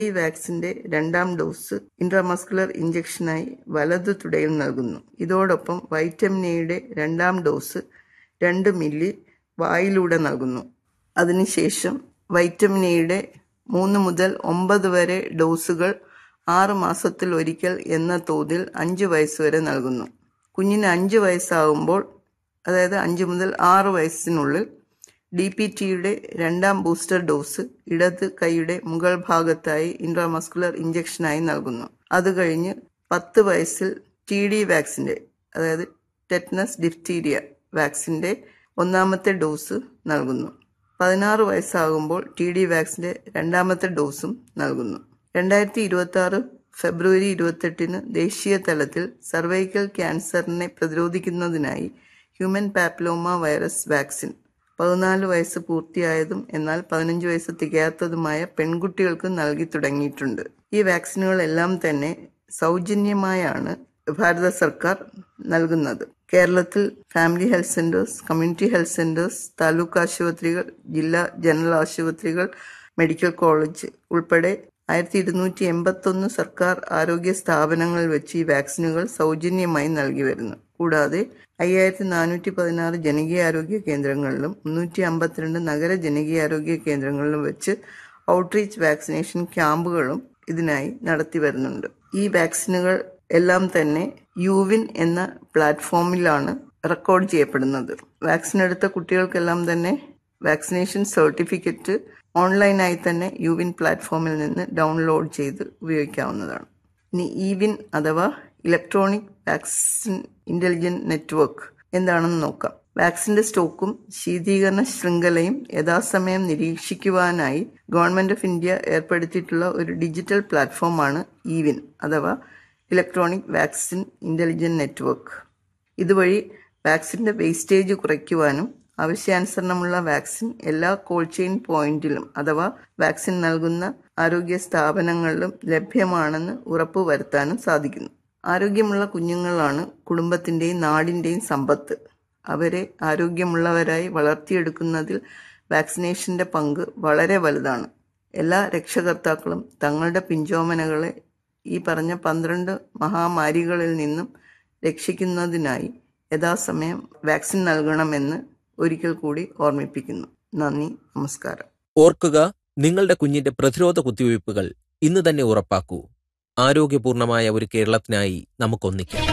ഈ വാക്സിന്റെ രണ്ടാം ഡോസ് ഇൻട്രാമസ്കുലർ ഇഞ്ചക്ഷനായി വലതു തുടയിൽ നൽകുന്നു ഇതോടൊപ്പം വൈറ്റമിൻ എയുടെ രണ്ടാം ഡോസ് രണ്ട് മില്ലി വായിലൂടെ നൽകുന്നു അതിനുശേഷം വൈറ്റമിൻ എയുടെ മൂന്ന് മുതൽ ഒമ്പത് വരെ ഡോസുകൾ ആറ് മാസത്തിൽ ഒരിക്കൽ എന്ന തോതിൽ അഞ്ച് വയസ്സ് വരെ നൽകുന്നു കുഞ്ഞിന് അഞ്ച് വയസ്സാകുമ്പോൾ അതായത് അഞ്ച് മുതൽ ആറ് വയസ്സിനുള്ളിൽ ഡി പി ടിയുടെ രണ്ടാം ബൂസ്റ്റർ ഡോസ് ഇടത് കൈയുടെ മുകൾ ഭാഗത്തായി ഇൻട്രാമസ്കുലർ ഇഞ്ചക്ഷനായി നൽകുന്നു അത് കഴിഞ്ഞ് പത്ത് വയസ്സിൽ ടി ഡി വാക്സിൻ്റെ അതായത് ടെറ്റ്നസ് ഡിഫ്തീരിയ വാക്സിൻ്റെ ഒന്നാമത്തെ ഡോസ് നൽകുന്നു പതിനാറ് വയസ്സാകുമ്പോൾ ടി ഡി വാക്സിൻ്റെ രണ്ടാമത്തെ ഡോസും നൽകുന്നു രണ്ടായിരത്തി ഇരുപത്തി ആറ് ഫെബ്രുവരി ഇരുപത്തെട്ടിന് ദേശീയ തലത്തിൽ സർവൈക്കൽ ക്യാൻസറിനെ പ്രതിരോധിക്കുന്നതിനായി ഹ്യൂമൻ പാപ്ലോമ വൈറസ് വാക്സിൻ പതിനാല് വയസ്സ് പൂർത്തിയായതും എന്നാൽ പതിനഞ്ച് വയസ്സ് തികയാത്തതുമായ പെൺകുട്ടികൾക്ക് നൽകി തുടങ്ങിയിട്ടുണ്ട് ഈ വാക്സിനുകളെല്ലാം തന്നെ സൗജന്യമായാണ് ഭാരത സർക്കാർ നൽകുന്നത് കേരളത്തിൽ family health centres community health centres taluk ആശുപത്രികൾ ജില്ലാ ജനറൽ ആശുപത്രികൾ മെഡിക്കൽ കോളേജ് ഉൾപ്പെടെ ആയിരത്തി ഇരുന്നൂറ്റി എൺപത്തൊന്ന് സർക്കാർ ആരോഗ്യ സ്ഥാപനങ്ങളിൽ വെച്ച് ഈ വാക്സിനുകൾ സൗജന്യമായി നൽകി വരുന്നു കൂടാതെ അയ്യായിരത്തി നാനൂറ്റി പതിനാറ് ജനകീയാരോഗ്യ കേന്ദ്രങ്ങളിലും മുന്നൂറ്റി അമ്പത്തിരണ്ട് നഗര ജനകീയാരോഗ്യ കേന്ദ്രങ്ങളിലും വെച്ച് ഔട്ട്റീച്ച് വാക്സിനേഷൻ ക്യാമ്പുകളും ഇതിനായി നടത്തി വരുന്നുണ്ട് ഈ വാക്സിനുകൾ എല്ലാം തന്നെ യുവിൻ എന്ന പ്ലാറ്റ്ഫോമിലാണ് റെക്കോർഡ് ചെയ്യപ്പെടുന്നത് വാക്സിൻ എടുത്ത കുട്ടികൾക്കെല്ലാം തന്നെ വാക്സിനേഷൻ സർട്ടിഫിക്കറ്റ് ഓൺലൈനായി തന്നെ യുവിൻ പ്ലാറ്റ്ഫോമിൽ നിന്ന് ഡൗൺലോഡ് ചെയ്ത് ഉപയോഗിക്കാവുന്നതാണ് ഇനി ഇവിൻ അഥവാ ഇലക്ട്രോണിക് വാക്സിൻ ഇന്റലിജന്റ് നെറ്റ്വർക്ക് എന്താണെന്ന് നോക്കാം വാക്സിന്റെ സ്റ്റോക്കും ശീതീകരണ ശൃംഖലയും യഥാസമയം നിരീക്ഷിക്കുവാനായി ഗവൺമെന്റ് ഓഫ് ഇന്ത്യ ഏർപ്പെടുത്തിയിട്ടുള്ള ഒരു ഡിജിറ്റൽ പ്ലാറ്റ്ഫോമാണ് ഇവിൻ അഥവാ ഇലക്ട്രോണിക് വാക്സിൻ ഇന്റലിജന്റ് നെറ്റ്വർക്ക് ഇതുവഴി വാക്സിന്റെ വേസ്റ്റേജ് കുറയ്ക്കുവാനും ആവശ്യാനുസരണമുള്ള വാക്സിൻ എല്ലാ കോൾഡ് ചെയിൻ പോയിന്റിലും അഥവാ വാക്സിൻ നൽകുന്ന ആരോഗ്യ സ്ഥാപനങ്ങളിലും ലഭ്യമാണെന്ന് ഉറപ്പുവരുത്താനും സാധിക്കുന്നു ആരോഗ്യമുള്ള കുഞ്ഞുങ്ങളാണ് കുടുംബത്തിന്റെയും നാടിന്റെയും സമ്പത്ത് അവരെ ആരോഗ്യമുള്ളവരായി വളർത്തിയെടുക്കുന്നതിൽ വാക്സിനേഷന്റെ പങ്ക് വളരെ വലുതാണ് എല്ലാ രക്ഷകർത്താക്കളും തങ്ങളുടെ പിഞ്ചോമനകളെ ഈ പറഞ്ഞ പന്ത്രണ്ട് മഹാമാരികളിൽ നിന്നും രക്ഷിക്കുന്നതിനായി യഥാസമയം വാക്സിൻ നൽകണമെന്ന് ഒരിക്കൽ കൂടി ഓർമ്മിപ്പിക്കുന്നു നന്ദി നമസ്കാരം ഓർക്കുക നിങ്ങളുടെ കുഞ്ഞിന്റെ പ്രതിരോധ കുത്തിവയ്പ്പുകൾ ഇന്ന് തന്നെ ഉറപ്പാക്കൂ ആരോഗ്യപൂർണമായ ഒരു കേരളത്തിനായി നമുക്കൊന്നിക്കാം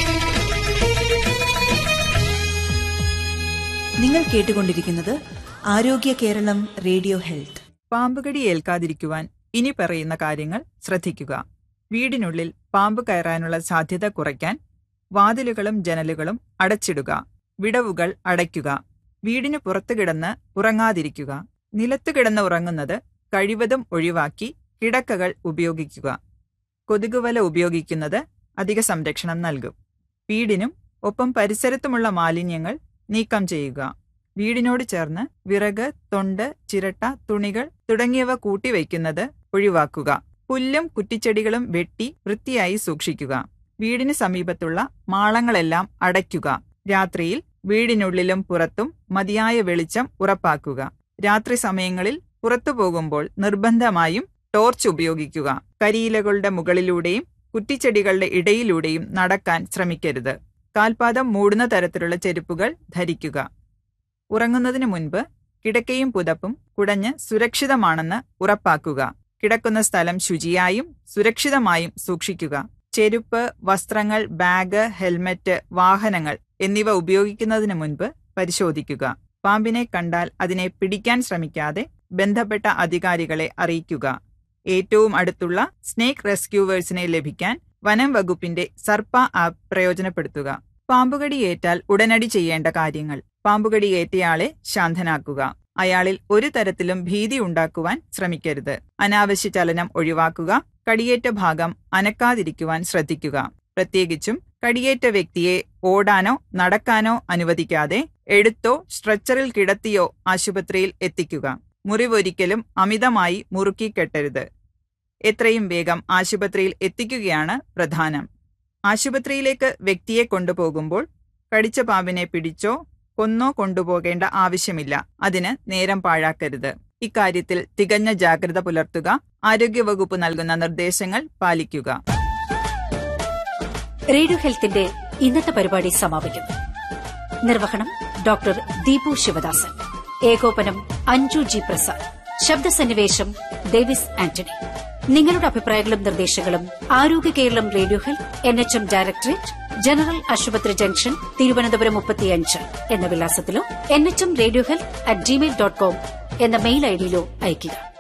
നിങ്ങൾ കേട്ടുകൊണ്ടിരിക്കുന്നത് ആരോഗ്യ കേരളം റേഡിയോ ഹെൽത്ത് പാമ്പുകടി ഏൽക്കാതിരിക്കുവാൻ ഇനി പറയുന്ന കാര്യങ്ങൾ ശ്രദ്ധിക്കുക വീടിനുള്ളിൽ പാമ്പ് കയറാനുള്ള സാധ്യത കുറയ്ക്കാൻ വാതിലുകളും ജനലുകളും അടച്ചിടുക വിടവുകൾ അടയ്ക്കുക വീടിന് പുറത്തു കിടന്ന് ഉറങ്ങാതിരിക്കുക നിലത്തു കിടന്ന് ഉറങ്ങുന്നത് കഴിവതും ഒഴിവാക്കി കിടക്കകൾ ഉപയോഗിക്കുക കൊതുകുവല ഉപയോഗിക്കുന്നത് അധിക സംരക്ഷണം നൽകും വീടിനും ഒപ്പം പരിസരത്തുമുള്ള മാലിന്യങ്ങൾ നീക്കം ചെയ്യുക വീടിനോട് ചേർന്ന് വിറക് തൊണ്ട് ചിരട്ട തുണികൾ തുടങ്ങിയവ കൂട്ടിവയ്ക്കുന്നത് ഒഴിവാക്കുക പുല്ലും കുറ്റിച്ചെടികളും വെട്ടി വൃത്തിയായി സൂക്ഷിക്കുക വീടിന് സമീപത്തുള്ള മാളങ്ങളെല്ലാം അടയ്ക്കുക രാത്രിയിൽ വീടിനുള്ളിലും പുറത്തും മതിയായ വെളിച്ചം ഉറപ്പാക്കുക രാത്രി സമയങ്ങളിൽ പുറത്തു പോകുമ്പോൾ നിർബന്ധമായും ടോർച്ച് ഉപയോഗിക്കുക കരിയിലകളുടെ മുകളിലൂടെയും കുറ്റിച്ചെടികളുടെ ഇടയിലൂടെയും നടക്കാൻ ശ്രമിക്കരുത് കാൽപാദം മൂടുന്ന തരത്തിലുള്ള ചെരുപ്പുകൾ ധരിക്കുക ഉറങ്ങുന്നതിന് മുൻപ് കിടക്കയും പുതപ്പും കുടഞ്ഞ് സുരക്ഷിതമാണെന്ന് ഉറപ്പാക്കുക കിടക്കുന്ന സ്ഥലം ശുചിയായും സുരക്ഷിതമായും സൂക്ഷിക്കുക ചെരുപ്പ് വസ്ത്രങ്ങൾ ബാഗ് ഹെൽമറ്റ് വാഹനങ്ങൾ എന്നിവ ഉപയോഗിക്കുന്നതിന് മുൻപ് പരിശോധിക്കുക പാമ്പിനെ കണ്ടാൽ അതിനെ പിടിക്കാൻ ശ്രമിക്കാതെ ബന്ധപ്പെട്ട അധികാരികളെ അറിയിക്കുക ഏറ്റവും അടുത്തുള്ള സ്നേക്ക് റെസ്ക്യൂവേഴ്സിനെ ലഭിക്കാൻ വനം വകുപ്പിന്റെ സർപ്പ ആപ്പ് പ്രയോജനപ്പെടുത്തുക പാമ്പുകടി ഏറ്റാൽ ഉടനടി ചെയ്യേണ്ട കാര്യങ്ങൾ പാമ്പുകടി ഏറ്റയാളെ ശാന്തനാക്കുക അയാളിൽ ഒരു തരത്തിലും ഭീതി ഉണ്ടാക്കുവാൻ ശ്രമിക്കരുത് അനാവശ്യ ചലനം ഒഴിവാക്കുക കടിയേറ്റ ഭാഗം അനക്കാതിരിക്കുവാൻ ശ്രദ്ധിക്കുക പ്രത്യേകിച്ചും കടിയേറ്റ വ്യക്തിയെ ഓടാനോ നടക്കാനോ അനുവദിക്കാതെ എടുത്തോ സ്ട്രെച്ചറിൽ കിടത്തിയോ ആശുപത്രിയിൽ എത്തിക്കുക മുറിവൊരിക്കലും അമിതമായി മുറുക്കി കെട്ടരുത് എത്രയും വേഗം ആശുപത്രിയിൽ എത്തിക്കുകയാണ് പ്രധാനം ആശുപത്രിയിലേക്ക് വ്യക്തിയെ കൊണ്ടുപോകുമ്പോൾ കടിച്ച പാമ്പിനെ പിടിച്ചോ കൊന്നോ കൊണ്ടുപോകേണ്ട ആവശ്യമില്ല അതിന് നേരം പാഴാക്കരുത് ഇക്കാര്യത്തിൽ തികഞ്ഞ ജാഗ്രത പുലർത്തുക ആരോഗ്യവകുപ്പ് നൽകുന്ന നിർദ്ദേശങ്ങൾ പാലിക്കുക റേഡിയോ ഹെൽത്തിന്റെ ഇന്നത്തെ പരിപാടി സമാപിക്കുന്നു നിർവഹണം ഡോക്ടർ ദീപു ശിവദാസൻ ഏകോപനം അഞ്ജു ജി പ്രസാദ് ശബ്ദസന്നിവേശം ഡേവിസ് ആന്റണി നിങ്ങളുടെ അഭിപ്രായങ്ങളും നിർദ്ദേശങ്ങളും ആരോഗ്യ Keralam radio health N H M directorate general ആശുപത്രി ജംഗ്ഷൻ തിരുവനന്തപുരം മുപ്പത്തിയഞ്ച് എന്ന വിലാസത്തിലോ N H M radio health at gmail dot com എന്ന മെയിൽ ഐഡിയിലോ അയയ്ക്കുക